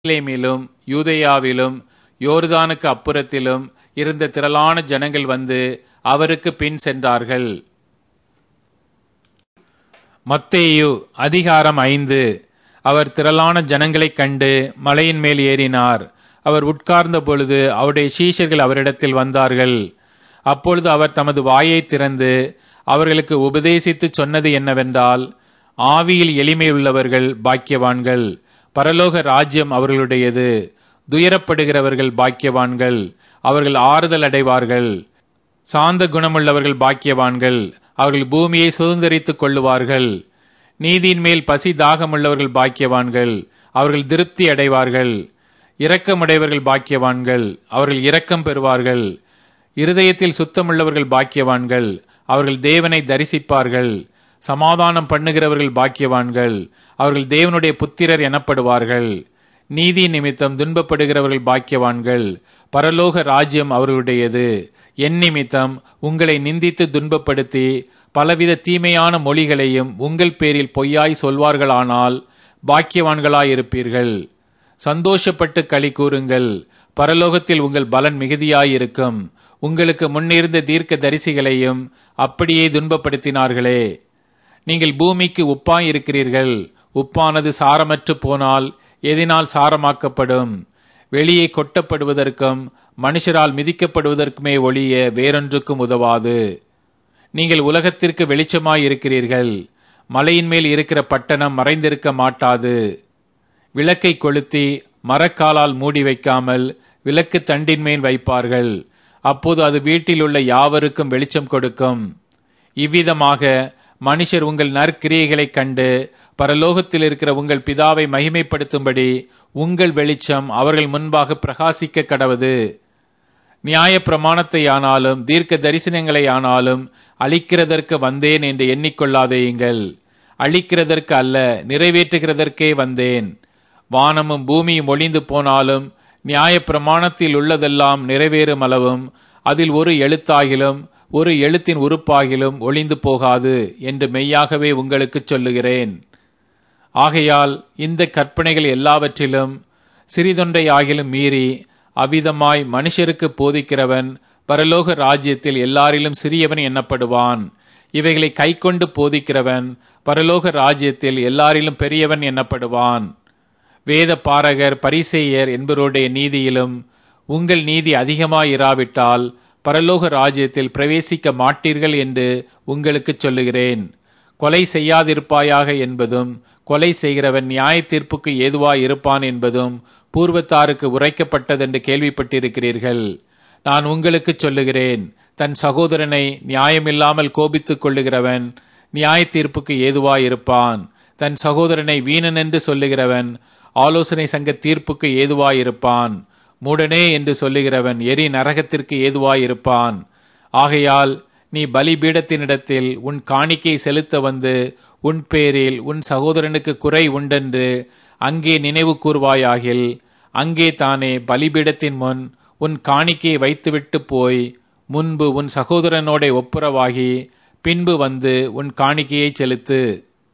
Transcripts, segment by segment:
எருசலேமிலும் யூதேயாவிலும் யோர்தானுக்கு அப்புறத்திலும் இருந்த திரளான ஜனங்கள் வந்து அவருக்கு பின் சென்றார்கள் மத்தேயு அதிகாரம் ஐந்து அவர் திரளான ஜனங்களைக் கண்டு மலையின் மேல் ஏறினார் அவர் உட்கார்ந்த பொழுது அவருடைய சீஷர்கள் அவரிடத்தில் வந்தார்கள் அப்பொழுது அவர் தமது வாயை திறந்து அவர்களுக்கு உபதேசித்து சொன்னது என்னவென்றால் ஆவியில் எளிமை உள்ளவர்கள் பாக்கியவான்கள் பரலோக ராஜ்யம் அவர்களுடையது துயரப்படுகிறவர்கள் பாக்கியவான்கள் அவர்கள் ஆறுதல் அடைவார்கள் சாந்த குணமுள்ளவர்கள் பாக்கியவான்கள் அவர்கள் பூமியை சுதந்திரித்துக் கொள்ளுவார்கள் நீதியின் மேல் பசி தாகமுள்ளவர்கள் பாக்கியவான்கள் அவர்கள் திருப்தி அடைவார்கள் இரக்கமுடையவர்கள் பாக்கியவான்கள் அவர்கள் இரக்கம் பெறுவார்கள் இருதயத்தில் சுத்தமுள்ளவர்கள் பாக்கியவான்கள் அவர்கள் தேவனை தரிசிப்பார்கள் சமாதானம் பண்ணுகிறவர்கள் பாக்கியவான்கள் அவர்கள் தேவனுடைய புத்திரர் எனப்படுவார்கள் நீதி நிமித்தம் துன்பப்படுகிறவர்கள் பாக்கியவான்கள் பரலோக ராஜ்யம் அவர்களுடையது என் நிமித்தம் உங்களை நிந்தித்து துன்பப்படுத்தி பலவித தீமையான மொழிகளையும் உங்கள் பேரில் பொய்யாய் சொல்வார்களானால் பாக்கியவான்களாயிருப்பீர்கள் சந்தோஷப்பட்டு களி கூறுங்கள் பரலோகத்தில் உங்கள் பலன் மிகுதியாயிருக்கும் உங்களுக்கு முன்னிருந்த தீர்க்க தரிசிகளையும் அப்படியே துன்பப்படுத்தினார்களே நீங்கள் பூமிக்கு உப்பாய் இருக்கிறீர்கள் உப்பானது சாரமற்று போனால் எதினால் சாரமாக்கப்படும் வெளியே கொட்டப்படுவதற்கும் மனுஷரால் மிதிக்கப்படுவதற்குமே ஒழிய வேறொன்றுக்கும் உதவாது நீங்கள் உலகத்திற்கு வெளிச்சமாய் இருக்கிறீர்கள் மலையின் மேல் இருக்கிற பட்டணம் மறைந்திருக்க மாட்டாது விளக்கை கொளுத்தி மரக்காலால் மூடி வைக்காமல் விளக்கு தண்டின் மேல் வைப்பார்கள் அப்போது அது வீட்டில் உள்ள யாவருக்கும் வெளிச்சம் கொடுக்கும் இவ்விதமாக மனுஷர் உங்கள் நற்கிரியைகளைக் கண்டு பரலோகத்தில் இருக்கிற உங்கள் பிதாவை மகிமைப்படுத்தும்படி உங்கள் வெளிச்சம் அவர்கள் முன்பாக பிரகாசிக்க கடவது நியாய பிரமாணத்தை ஆனாலும் தீர்க்க தரிசனங்களை ஆனாலும் அழிக்கிறதற்கு வந்தேன் என்று எண்ணிக்கொள்ளாதேயுங்கள் அழிக்கிறதற்கு அல்ல நிறைவேற்றுகிறதற்கே வந்தேன் வானமும் பூமியும் ஒளிந்து போனாலும் நியாய பிரமாணத்தில் உள்ளதெல்லாம் நிறைவேறும் அளவும் அதில் ஒரு எழுத்தாகிலும் ஒரு எழுத்தின் உறுப்பாகிலும் ஒளிந்து போகாது என்று மெய்யாகவே உங்களுக்கு சொல்லுகிறேன் ஆகையால் இந்த கற்பனைகள் எல்லாவற்றிலும் சிறிதொன்றை ஆகிலும் மீறி அவ்விதமாய் மனுஷருக்கு போதிக்கிறவன் பரலோக ராஜ்யத்தில் எல்லாரிலும் சிறியவன் எண்ணப்படுவான் இவைகளை கைக்கொண்டு போதிக்கிறவன் பரலோக ராஜ்யத்தில் எல்லாரிலும் பெரியவன் எண்ணப்படுவான் வேத பாரகர் பரிசேயர் என்பவருடைய நீதியிலும் உங்கள் நீதி அதிகமாயிராவிட்டால் பரலோக ராஜ்யத்தில் பிரவேசிக்க மாட்டீர்கள் என்று உங்களுக்கு சொல்லுகிறேன் கொலை செய்யாதிருப்பாயாக என்பதும் கொலை செய்கிறவன் நியாய தீர்ப்புக்கு ஏதுவாய் இருப்பான் என்பதும் பூர்வத்தாருக்கு உரைக்கப்பட்டதென்று கேள்விப்பட்டிருக்கிறீர்கள் நான் உங்களுக்கு சொல்லுகிறேன் தன் சகோதரனை நியாயமில்லாமல் கோபித்துக் கொள்ளுகிறவன் நியாய தீர்ப்புக்கு ஏதுவாய் இருப்பான் தன் சகோதரனை வீணன் என்று சொல்லுகிறவன் ஆலோசனை சங்க தீர்ப்புக்கு ஏதுவாயிருப்பான் மூடனே என்று சொல்லுகிறவன் எரி நரகத்திற்கு ஏதுவாயிருப்பான் ஆகையால் நீ பலிபீடத்தினிடத்தில் உன் காணிக்கை செலுத்த வந்து உன் பேரில் உன் சகோதரனுக்கு குறை உண்டென்று அங்கே நினைவு கூர்வாயாகில் அங்கே தானே பலிபீடத்தின் முன் உன் காணிக்கையை வைத்துவிட்டு போய் முன்பு உன் சகோதரனோட ஒப்புரவாகி பின்பு வந்து உன் காணிக்கையை செலுத்து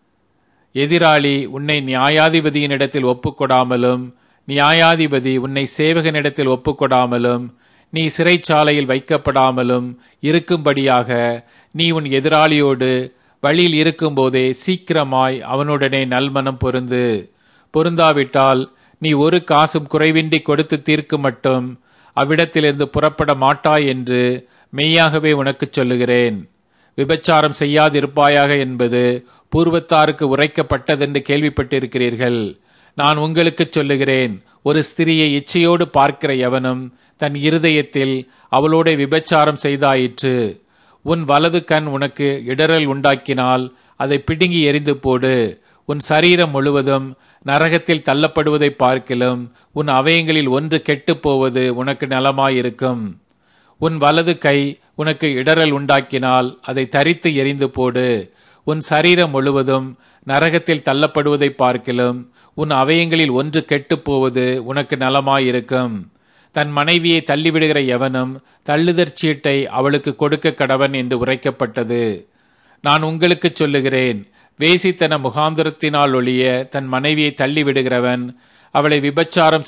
எதிராளி உன்னை நியாயாதிபதியினிடத்தில் ஒப்புக்கொடாமலும் நியாயாதிபதி உன்னை சேவகனிடத்தில் ஒப்புக்கொடாமலும் நீ சிறைச்சாலையில் வைக்கப்படாமலும் இருக்கும்படியாக நீ உன் எதிராளியோடு வழியில் இருக்கும்போதே சீக்கிரமாய் அவனுடனே நல்மனம் பொருந்து பொருந்தாவிட்டால் நீ ஒரு காசும் குறைவின்றி கொடுத்து தீர்க்கு மட்டும் அவ்விடத்திலிருந்து புறப்பட மாட்டாய் என்று மெய்யாகவே உனக்குச் சொல்லுகிறேன் விபச்சாரம் செய்யாதிருப்பாயாக என்பது பூர்வத்தாருக்கு உரைக்கப்பட்டதென்று கேள்விப்பட்டிருக்கிறீர்கள் நான் உங்களுக்கு சொல்லுகிறேன் ஒரு ஸ்திரியை இச்சையோடு பார்க்கிற எவனும் தன் இருதயத்தில் அவளோட விபச்சாரம் செய்தாயிற்று உன் வலது கண் உனக்கு இடரல் உண்டாக்கினால் அதை பிடுங்கி எரிந்து போடு உன் சரீரம் முழுவதும் நரகத்தில் தள்ளப்படுவதை பார்க்கிலும் உன் அவயங்களில் ஒன்று கெட்டுப் போவது உனக்கு நலமாயிருக்கும் உன் வலது கை உனக்கு இடரல் உண்டாக்கினால் அதை தரித்து எரிந்து போடு உன் சரீரம் முழுவதும் நரகத்தில் தள்ளப்படுவதை பார்க்கிலும் உன் அவயங்களில் ஒன்று கெட்டுப் போவது உனக்கு நலமாயிருக்கும் தன் மனைவியை தள்ளிவிடுகிற எவனும் தள்ளுதற் சீட்டை அவளுக்கு கொடுக்க கடவன் என்று உரைக்கப்பட்டது நான் உங்களுக்கு சொல்லுகிறேன் வேசித்தன முகாந்திரத்தினால் ஒழிய தன் மனைவியை தள்ளிவிடுகிறவன் அவளை விபச்சாரம்